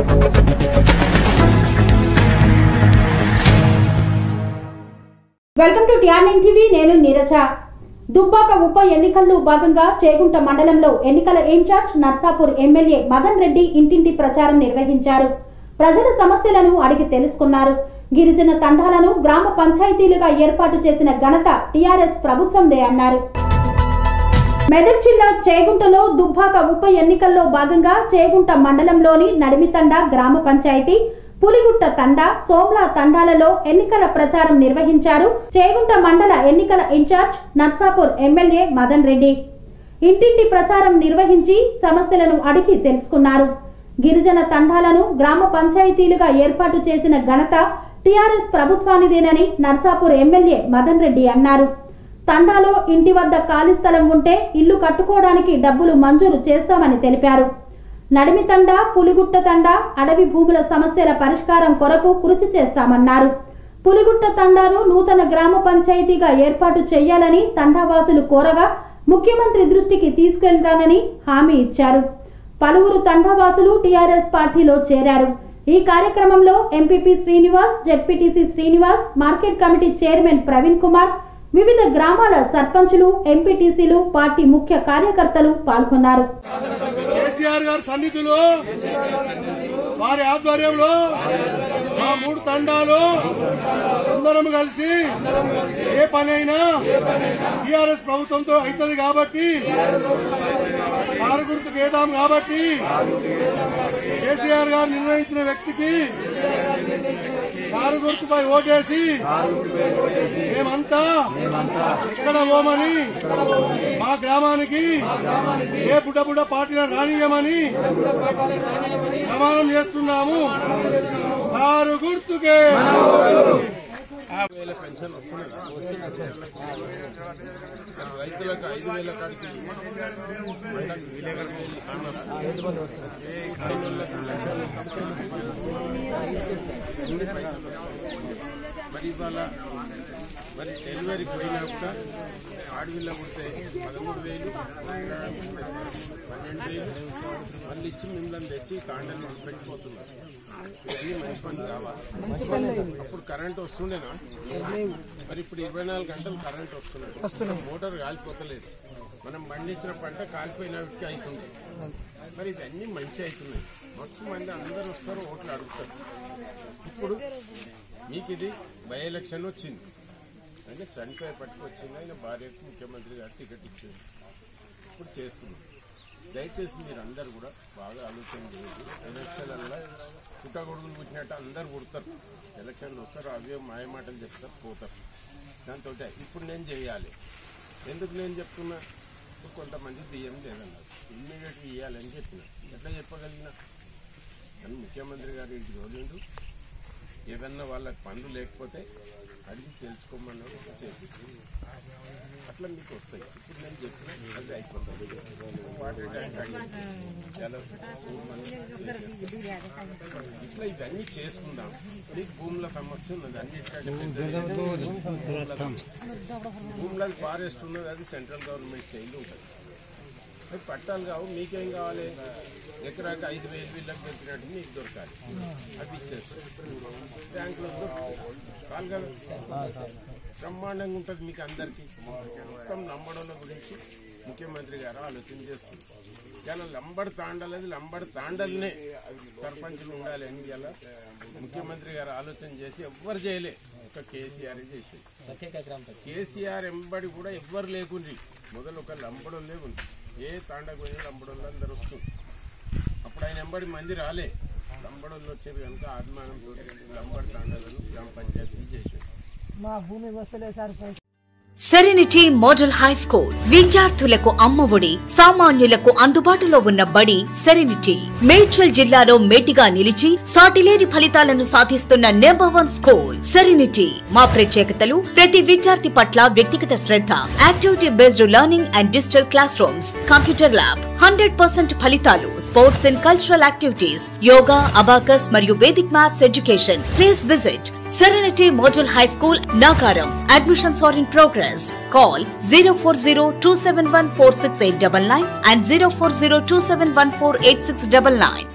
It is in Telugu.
Welcome to TR nine TV నేను నీరజ దుబ్బాక ఉప ఎన్నికల్లో భాగంగా చేగుంట మండలంలో ఎన్నికల ఇన్ఛార్జ్ నర్సాపూర్ ఎమ్మెల్యే మదన్ రెడ్డి ఇంటింటి ప్రచారం నిర్వహించారు ప్రజల సమస్యలను అడిగి తెలుసుకున్నారు గిరిజన తండాలను గ్రామ పంచాయతీలుగా ఏర్పాటు చేసిన ఘనత టీఆర్ఎస్ ప్రభుత్వందే అన్నారు మెదక్ జిల్లా చేగుంటలో దుబ్బాక ఉప ఎన్నికల్లో భాగంగా చేగుంట మండలంలోని నడిమితండ గ్రామ పంచాయతీ పులిగుట్ట తండ సోమ్లా తండాలలో ఎన్నికల ప్రచారం నిర్వహించారు చేగుంట మండల ఎన్నికల ఇన్ఛార్జ్ నర్సాపూర్ ఎమ్మెల్యే మదన్ రెడ్డి ఇంటింటి ప్రచారం నిర్వహించి సమస్యలను అడిగి తెలుసుకున్నారు గిరిజన తండాలను గ్రామ పంచాయతీలుగా ఏర్పాటు చేసిన ఘనత టీఆర్ఎస్ ప్రభుత్వానిదేనని నర్సాపూర్ ఎమ్మెల్యే మదన్ రెడ్డి అన్నారు తండాలో ఇంటి వద్ద ఖాళీ స్థలం ఉంటే ఇల్లు కట్టుకోవడానికి డబ్బులు మంజూరు చేస్తామని తెలిపారు నడిమి తండ పులిగుట్ట తండ అడవి భూముల సమస్యల పరిష్కారం కొరకు కృషి చేస్తామన్నారు పులిగుట్ట తండాను నూతన గ్రామ పంచాయతీగా ఏర్పాటు చేయాలని తండావాసులు కోరగా ముఖ్యమంత్రి దృష్టికి తీసుకెళ్తానని హామీ ఇచ్చారు పలువురు తండావాసులు టీఆర్ఎస్ పార్టీలో చేరారు ఈ కార్యక్రమంలో MPP Srinivas ZPTC Srinivas market committee chairman Praveen Kumar వివిధ గ్రామాల సర్పంచులు ఎంపీటీసీలు పార్టీ ముఖ్య కార్యకర్తలు పాల్గొన్నారు కేసీఆర్ గారి సన్నిధిలో వారి ఆధ్వర్యంలో మా మూడు తండాలు అందరం కలిసి ఏ పని అయినా టీఆర్ఎస్ ప్రభుత్వంతో అవుతుంది కాబట్టి కారు గుర్తు వేదాం కాబట్టి కేసీఆర్ గారు నిర్ణయించిన వ్యక్తికి కారు గుర్తుపై ఓటేసి మేమంతా ఎక్కడ పోమని మా గ్రామానికి ఏ బుడ్డ బుడ్డ పార్టీలను రానియమని ప్రమాణం చేస్తున్నాము కారు గుర్తుకే వేల పెన్షన్ వస్తున్నది రైతులకు ఐదు వేల కాడికి పంటకు ఇరవై వేలు ఇస్తున్నారా రైతులకు లక్షలు ఎన్ని పైసలు మరి ఇవాళ మరి డెలివరీ పోయినా కూడా ఆడవిల్ల పుడితే పదమూడు వేలు పన్నెండు వేలు మళ్ళీ ఇచ్చి మిమ్మల్ని తెచ్చి కాండలు పెట్టిపోతున్నారు ఇవన్నీ మంచి పని కావాలి అప్పుడు కరెంట్ వస్తుండేనా మరి ఇప్పుడు ఇరవై నాలుగు గంటలు కరెంట్ వస్తున్నాయి మోటార్ కాలిపోతలేదు మనం పండించిన పంట కాలిపోయినట్టు అవుతుంది మరి ఇవన్నీ మంచి అవుతున్నాయి మస్తు మంది అందరు వస్తారు ఓట్లు అడుగుతారు ఇప్పుడు మీకు ఇది బై ఎలక్షన్ వచ్చింది అంటే చనిపోయే పట్టుకు వచ్చింది ఆయన భార్యకు ముఖ్యమంత్రి గారు టికెట్ ఇచ్చింది ఇప్పుడు చేస్తున్నాం దయచేసి మీరు అందరు కూడా బాగా ఆలోచన చేయండి ఎలక్షన్లలో పుట్టగొడుగులు పుట్టినట్టు అందరు పుడతారు ఎలక్షన్లు వస్తారు అవే మాయమాటలు చెప్తారు పోతారు దాంతో ఇప్పుడు నేను చేయాలి ఎందుకు నేను చెప్తున్నా ఇప్పుడు కొంతమంది బియ్యం లేదన్నారు ఇమ్మీడియట్గా ఇవ్వాలని చెప్పిన ఎట్లా చెప్పగలిగినా కానీ ముఖ్యమంత్రి గారు ఇంటికి రోజుండు ఏదన్నా వాళ్ళకి పనులు లేకపోతే అడిగి తెలుసుకోమన్నారు చేపిస్తుంది అట్లా మీకు వస్తాయి ఇప్పుడు నేను చెప్పిన అది అయిపోతుంది వాటర్ ట్యాంక్ అడిగింది చాలా ఇట్లా ఇవన్నీ చేసుకుందాం మీకు భూముల సమస్య ఉన్నది అన్నిటికంటే పెద్దది భూముల ఫారెస్ట్ ఉన్నది అది సెంట్రల్ గవర్నమెంట్ చేయండి ఉంటుంది అది పట్టాలు కావు మీకేం కావాలి ఎకరాకి ఐదు వేలు వీళ్ళకి దొరికినట్టు మీకు దొరకాలి అవి ఇచ్చేస్తారు బ్యాంకులో చాలు కదా బ్రహ్మాండంగా ఉంటుంది మీకు అందరికీ మొత్తం లంబడంల గురించి ముఖ్యమంత్రి గారు ఆలోచన చేస్తుంది ఇలా లంబడి తాండలేదు లంబడి తాండల్నే సర్పంచులు ఉండాలి అని ఇలా ముఖ్యమంత్రి గారు ఆలోచన చేసి ఎవ్వరు చేయలే ఒక కేసీఆర్ చేసి కేసీఆర్ ఎంబడి కూడా ఎవ్వరు లేకుండ్రి మొదలు ఒక లంబడం లేకుంది ఏ తాండకు పోయినా లంబడోళ్ళు అందరు వస్తుంది అప్పుడు ఆయన ఎంబడి మంది రాలే లంబడోళ్ళు వచ్చారు కనుక అభిమానంతో లంబడి తాండాలను గ్రామ పంచాయతీ చేశారు సెరెనిటీ మోడల్ హై స్కూల్ విద్యార్థులకు అమ్మఒడి సామాన్యులకు అందుబాటులో ఉన్న బడి సెరెనిటీ మేడ్చల్ జిల్లాలో మేటిగా నిలిచి సాటిలేని ఫలితాలను సాధిస్తున్న నెంబర్ వన్ స్కూల్ సెరెనిటీ మా ప్రత్యేకతలు ప్రతి విద్యార్థి పట్ల వ్యక్తిగత శ్రద్ధ activity based learning and digital class rooms computer lab hundred percent ఫలితాలు sports and cultural activities yoga abacus మరియు vedic maths education please visit Serenity Model High School, Nagaram. Admissions are in progress. Call 040 and 040